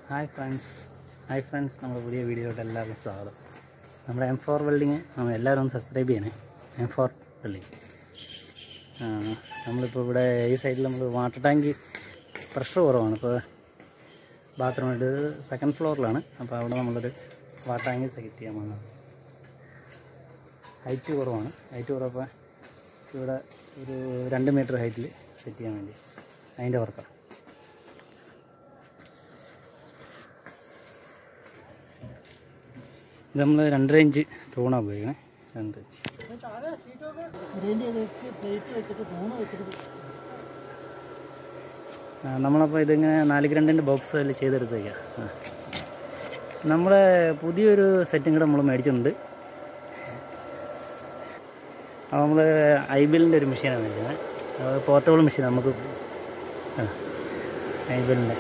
Hi friends hi friends നമ്മുടെ പുതിയ വീഡിയോയിലോട്ട് എല്ലാവർക്കും സ്വാഗതം നമ്മുടെ എം ഫോർ വെൽഡിങ് നമ്മൾ എല്ലാവരും ഒന്ന് സബ്സ്ക്രൈബ് ചെയ്യണേ എം ഫോർ വെൽഡിങ് നമ്മളിപ്പോൾ ഇവിടെ ഈ സൈഡിൽ നമ്മൾ വാട്ടർ ടാങ്ക് പ്രഷർ കുറവാണ് ഇപ്പോൾ ബാത്റൂം ഇത് സെക്കൻഡ് ഫ്ലോറിലാണ് അപ്പോൾ അവിടെ നമ്മളൊരു വാട്ടർ ടാങ്ക് സെറ്റ് ചെയ്യാൻ വന്നത് ഹൈറ്റ് കുറവാണ് ഹൈറ്റ് കുറവപ്പോൾ ഇവിടെ ഒരു രണ്ട് മീറ്റർ ഹൈറ്റിൽ സെറ്റ് ചെയ്യാൻ വേണ്ടി അതിൻ്റെ വർക്കാണ് ഇത് നമ്മൾ രണ്ടര ഇഞ്ച് തൂണാണ് ഉപയോഗിക്കണേ രണ്ട് ഇഞ്ച് ഗ്രൈൻഡ് ചെയ്ത് വെച്ച് പ്ലേറ്റ് വെച്ചിട്ട് തൂണ് വെച്ചിട്ട് ആ, നമ്മളപ്പോൾ ഇതിങ്ങനെ നാല് ഗ്രണ്ടിൻ്റെ ബോക്സ് അതിൽ ചെയ്തെടുത്തേക്കാം ആ. നമ്മൾ പുതിയൊരു സെറ്റും കൂടെ നമ്മൾ മേടിച്ചിട്ടുണ്ട് അപ്പോൾ നമ്മൾ ഐബിലിൻ്റെ ഒരു മെഷീനാണ് മേടിക്കുന്നത് അത് പോർട്ടബിൾ മെഷീൻ നമുക്ക് ആ ഐബിലിൻ്റെ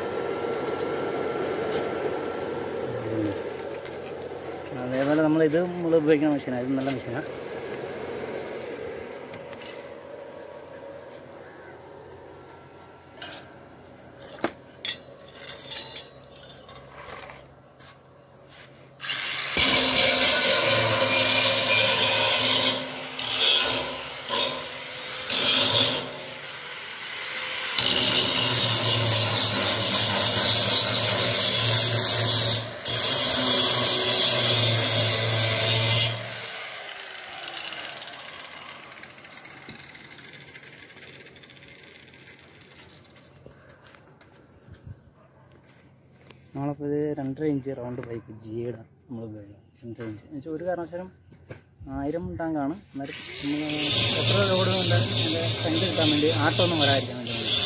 അതേപോലെ നമ്മൾ ഇത് നമ്മൾ ഉപയോഗിക്കുന്ന മെഷീനാണ് ഇത് നല്ല മെഷീനാണ് നമ്മളപ്പോൾ ഇത് രണ്ടര ഇഞ്ച് റൗണ്ട് പൈപ്പ് ജിയുടെ നമ്മൾ ഉപയോഗിക്കും രണ്ടര ഇഞ്ച് എന്നുവെച്ചാൽ ഒരു കാരണവശാലും ആയിരം ടാങ്കാണ് എന്നാലും നമ്മൾ എത്ര ലോഡ് കൊണ്ട് അതിൻ്റെ സ്ട്രെങ്ത് കിട്ടാൻ വേണ്ടി ആട്ടമൊന്നും വരാതിരിക്കാൻ വേണ്ടി നമ്മൾ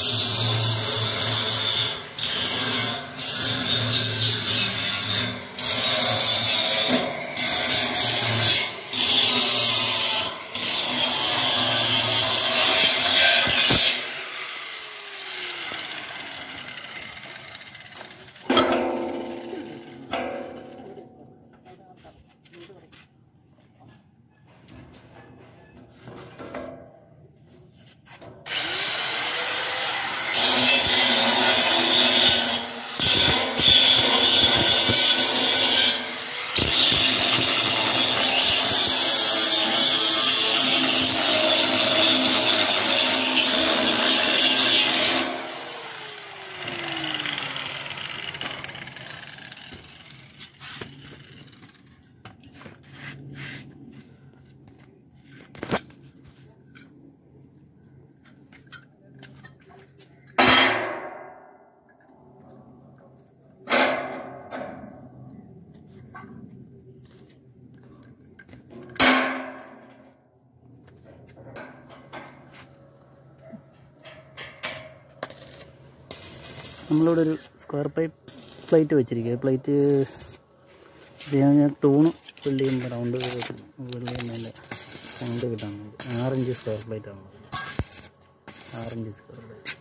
നമ്മളിവിടെ ഒരു സ്ക്വയർ പൈപ്പ് പ്ലേറ്റ് വെച്ചിരിക്കുക പ്ലേറ്റ് ഞാൻ തൂണ് ഫില്ല് ചെയ്യുമ്പോൾ റൗണ്ട് ഫില്ല് ചെയ്യുന്നതിൻ്റെ റൗണ്ട് കിട്ടാൻ വേണ്ടി ആറിഞ്ച് സ്ക്വയർ പ്ലേറ്റ് ആണ് ആറിഞ്ച് സ്ക്വയർ പ്ലേറ്റ്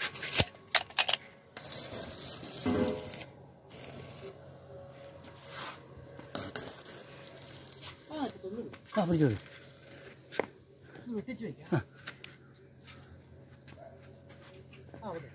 ആ പിടിച്ചോളൂ ഒട്ടിച്ച് വെക്കാം ആ അതെ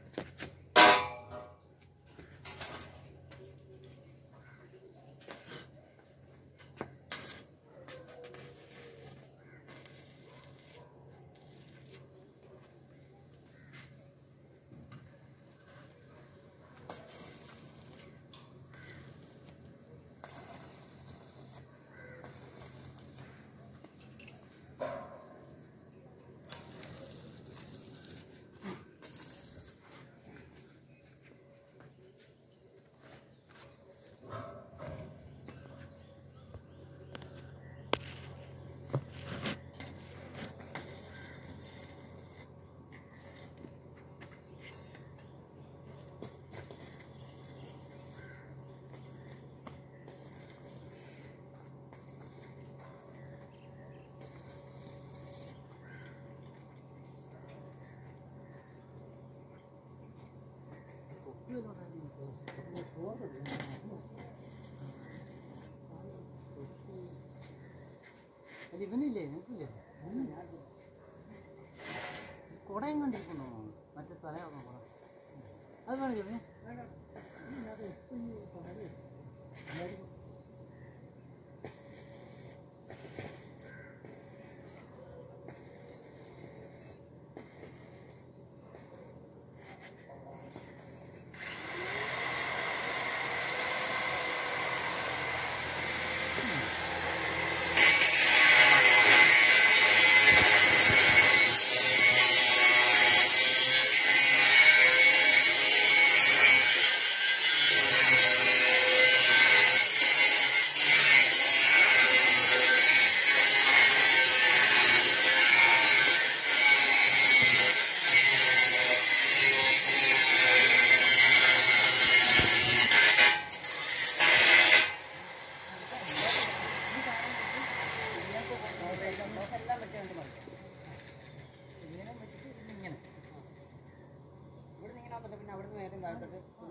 അല്ല ഇവനില്ലേ നിനക്കില്ലേ കുടയും കണ്ടിരിക്കണോ മറ്റേ തലയാണോ കുട അത് വേണമെങ്കിൽ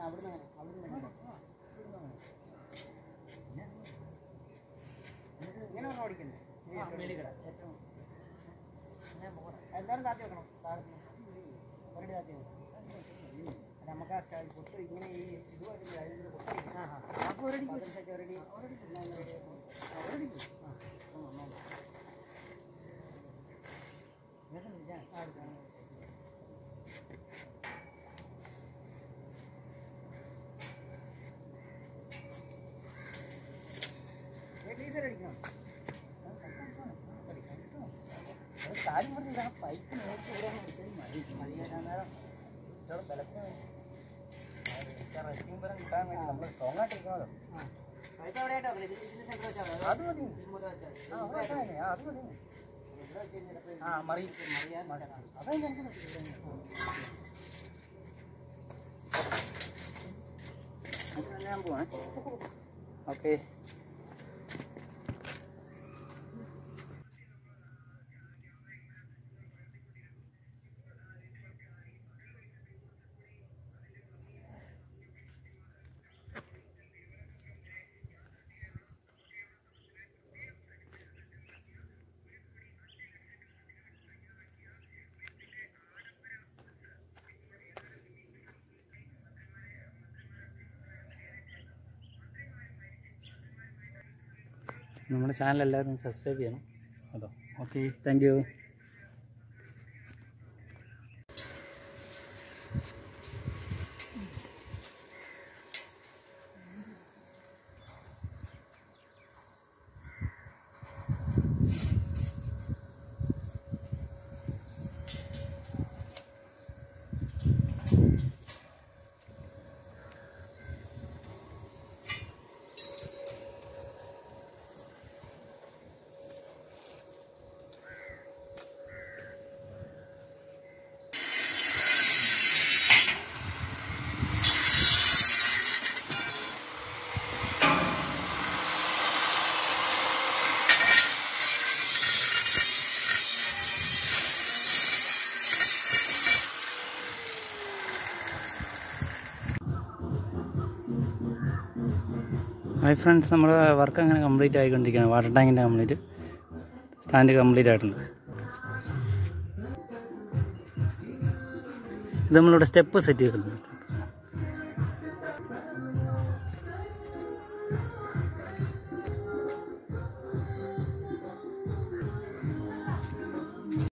അവിടുന്ന് അങ്ങനെ അവിടുന്ന് ഇങ്ങനെ ഒന്ന് ഓടിക്കണ്ടേ ഏറ്റവും എന്തായാലും താത്തി വെക്കണം താഴത്ത് ഒരടി താത്തി വെക്കണം അത് നമുക്ക് ആ സ്റ്റൈൽ പൊട്ട് ഇങ്ങനെ ഈ ഇതുമായിട്ട് അതിൻ്റെ പൊട്ട് അപ്പോൾ ഒരടി ഒരടി ഒരടി ടീച്ചർ അടിക്കണം കാര്യം പറഞ്ഞാൽ പൈപ്പ് നോക്കി ഇവിടെ മതി മതി നേരം ഇച്ചിരി ബലത്തിന് വേണ്ടി റെസ്റ്റിംഗ് ബലം കിട്ടാൻ വേണ്ടി നമ്മൾ സ്ട്രോങ് ആയിട്ട് ഇരിക്കണമല്ലോ അത് മതി ആ, അവിടെ വെച്ചാൽ മതി. ആ, അത് മതി ആ മറി അതാ ഞങ്ങൾക്ക് ഞാൻ പോവാ ഓക്കെ നമ്മുടെ ചാനൽ എല്ലാവരും സബ്സ്ക്രൈബ് ചെയ്യണം അതോ okay thank you hi friends നമ്മുടെ വർക്ക് അങ്ങനെ കംപ്ലീറ്റ് ആയിക്കൊണ്ടിരിക്കുകയാണ് വാട്ടർ ടാങ്കിൻ്റെ കംപ്ലീറ്റ് സ്റ്റാൻഡ് കംപ്ലീറ്റ് ആയിട്ടുണ്ട് ഇത് നമ്മളിവിടെ സ്റ്റെപ്പ് സെറ്റ് ചെയ്തിട്ടുണ്ട്